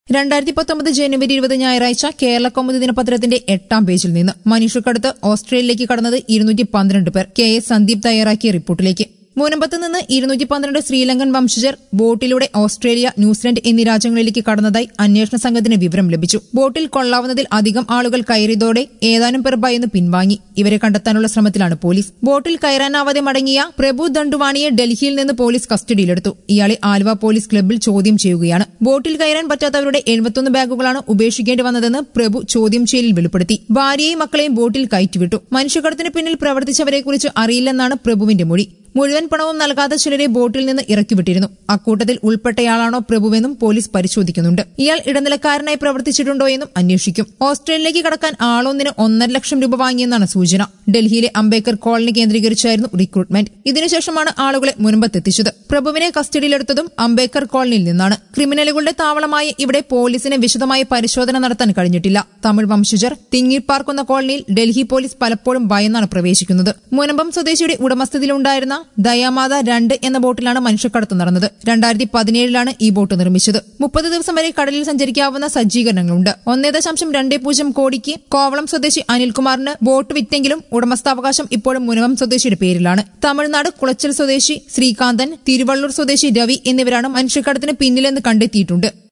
രണ്ടായിരത്തി പത്തൊമ്പത് ജനുവരി ഇരുപത് ഞായറാഴ്ച കേരള കൗമുദി ദിനപത്രത്തിന്റെ എട്ടാം പേജിൽ നിന്ന് മനുഷ്യക്കടത്ത് ഓസ്ട്രേലിയയിലേക്ക് കടന്നത് ഇരുന്നൂറ്റി പന്ത്രണ്ട് പേർ കെ എസ് സന്ദീപ് തയ്യാറാക്കിയ റിപ്പോർട്ടിലേക്ക് മുനമ്പത്ത് നിന്ന് ഇരുന്നൂറ്റി പന്ത്രണ്ട് ശ്രീലങ്കൻ വംശജർ ബോട്ടിലൂടെ ഓസ്ട്രേലിയ ന്യൂസിലൻഡ് എന്നീ രാജ്യങ്ങളിലേക്ക് കടന്നതായി അന്വേഷണ സംഘത്തിന് വിവരം ലഭിച്ചു ബോട്ടിൽ കൊള്ളാവുന്നതിൽ അധികം ആളുകൾ കയറിയതോടെ ഏതാനും പേർ ഭയന്ന് പിൻവാങ്ങി ഇവരെ കണ്ടെത്താനുള്ള ശ്രമത്തിലാണ് പോലീസ് ബോട്ടിൽ കയറാനാവാതെ മടങ്ങിയ പ്രഭു ദണ്ഡുവാണിയെ ഡൽഹിയിൽ നിന്ന് പോലീസ് കസ്റ്റഡിയിലെടുത്തു ഇയാളെ ആലുവ പോലീസ് ക്ലബ്ബിൽ ചോദ്യം ചെയ്യുകയാണ് ബോട്ടിൽ കയറാൻ പറ്റാത്തവരുടെ എഴുപത്തൊന്ന് ബാഗുകളാണ് ഉപേക്ഷിക്കേണ്ടി വന്നതെന്ന് പ്രഭു ചോദ്യം ചെയ്യലിൽ വെളിപ്പെടുത്തി ഭാര്യയെയും മക്കളെയും ബോട്ടിൽ കയറ്റിവിട്ടു മനുഷ്യക്കടത്തിന് പിന്നിൽ പ്രവർത്തിച്ചവരെക്കുറിച്ച് അറിയില്ലെന്നാണ് പ്രഭുവിന്റെ മൊഴി മുഴുവൻ പണവും നൽകാതെ ചിലരെ ബോട്ടിൽ നിന്ന് ഇറക്കിവിട്ടിരുന്നു അക്കൂട്ടത്തിൽ ഉൾപ്പെട്ടയാളാണോ പ്രഭുവെന്നും പോലീസ് പരിശോധിക്കുന്നുണ്ട് ഇയാൾ ഇടനിലക്കാരനായി പ്രവർത്തിച്ചിട്ടുണ്ടോ എന്നും അന്വേഷിക്കും ഓസ്ട്രേലിയയിലേക്ക് കടക്കാൻ ആളൊന്നിന് ഒന്നര ലക്ഷം രൂപ വാങ്ങിയെന്നാണ് സൂചന ഡൽഹിയിലെ അംബേദ്കർ കോളനി കേന്ദ്രീകരിച്ചായിരുന്നു റിക്രൂട്ട്മെന്റ് ഇതിനുശേഷമാണ് ആളുകളെ മുൻപത്തെത്തിച്ചത് പ്രഭുവിനെ കസ്റ്റഡിയിലെടുത്തതും അംബേദ്കർ കോളനിയിൽ നിന്നാണ് ക്രിമിനലുകളുടെ താവളമായ ഇവിടെ പോലീസിന് വിശദമായ പരിശോധന നടത്താൻ കഴിഞ്ഞിട്ടില്ല തമിഴ് വംശജർ തിങ്ങിപ്പാർക്കുന്ന കോളനിയിൽ ഡൽഹി പോലീസ് പലപ്പോഴും ഭയന്നാണ് പ്രവേശിക്കുന്നത് മുനമ്പം സ്വദേശിയുടെ ഉടമസ്ഥതയിലുണ്ടായിരുന്ന ദയാമാത രണ്ട് എന്ന ബോട്ടിലാണ് മനുഷ്യക്കടത്ത് നടന്നത് രണ്ടായിരത്തി പതിനേഴിലാണ് ഈ ബോട്ട് നിർമ്മിച്ചത് മുപ്പത് ദിവസം വരെ കടലിൽ സഞ്ചരിക്കാവുന്ന സജ്ജീകരണങ്ങളുണ്ട് ഒന്നേ ദശാംശം രണ്ട് പൂജ്യം കോടിക്ക് കോവളം സ്വദേശി അനിൽകുമാറിന് ബോട്ട് വിറ്റെങ്കിലും ഉടമസ്ഥാവകാശം ഇപ്പോഴും മുനവം സ്വദേശിയുടെ പേരിലാണ് തമിഴ്നാട് കുളച്ചൽ സ്വദേശി ശ്രീകാന്തൻ തിരുവള്ളൂർ സ്വദേശി രവി എന്നിവരാണ് മനുഷ്യക്കടത്തിന് പിന്നിലെന്ന് കണ്ടെത്തിയിട്ടുണ്ട്